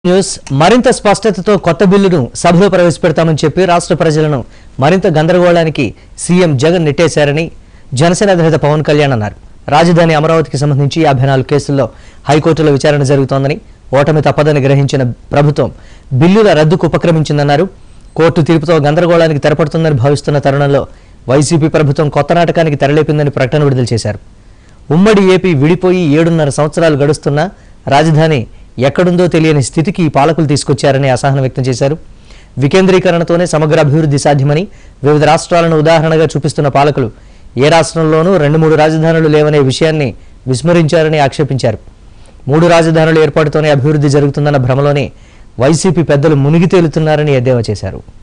news మరింత స్పష్టతతో కొత్త బిల్లును సభలో ప్రవేశపెడతామని చెప్పి రాష్ట్ర ప్రజలను మరింత గందరగోళానికి సీఎం జగన్ నెట్టేశారని జనసేన అధినేత పవన్ కళ్యాణ్ అన్నారు రాజధాని అమరావతికి సంబంధించి యాభై నాలుగు కేసుల్లో హైకోర్టులో విచారణ జరుగుతోందని ఓటమి తప్పదని గ్రహించిన ప్రభుత్వం బిల్లుల రద్దుకు ఉపక్రమించిందన్నారు కోర్టు తీర్పుతో గందరగోళానికి తెరపడుతుందని భావిస్తున్న తరుణంలో వైసీపీ ప్రభుత్వం కొత్త నాటకానికి తెరలేపిందని ప్రకటన విడుదల చేశారు ఉమ్మడి ఏపీ విడిపోయి ఏడున్నర సంవత్సరాలు గడుస్తున్నా రాజధాని ఎక్కడుందో తెలియని స్థితికి ఈ పాలకులు తీసుకొచ్చారని అసహనం వ్యక్తం చేశారు వికేంద్రీకరణతోనే సమగ్ర అభివృద్ధి సాధ్యమని వివిధ రాష్ట్రాలను ఉదాహరణగా చూపిస్తున్న పాలకులు ఏ రాష్ట్రంలోనూ రెండు మూడు రాజధానులు లేవనే విషయాన్ని విస్మరించారని ఆక్షేపించారు మూడు రాజధానుల ఏర్పాటుతోనే అభివృద్ధి జరుగుతుందన్న భ్రమలోనే వైసీపీ పెద్దలు మునిగి తేలుతున్నారని ఎద్దేవా చేశారు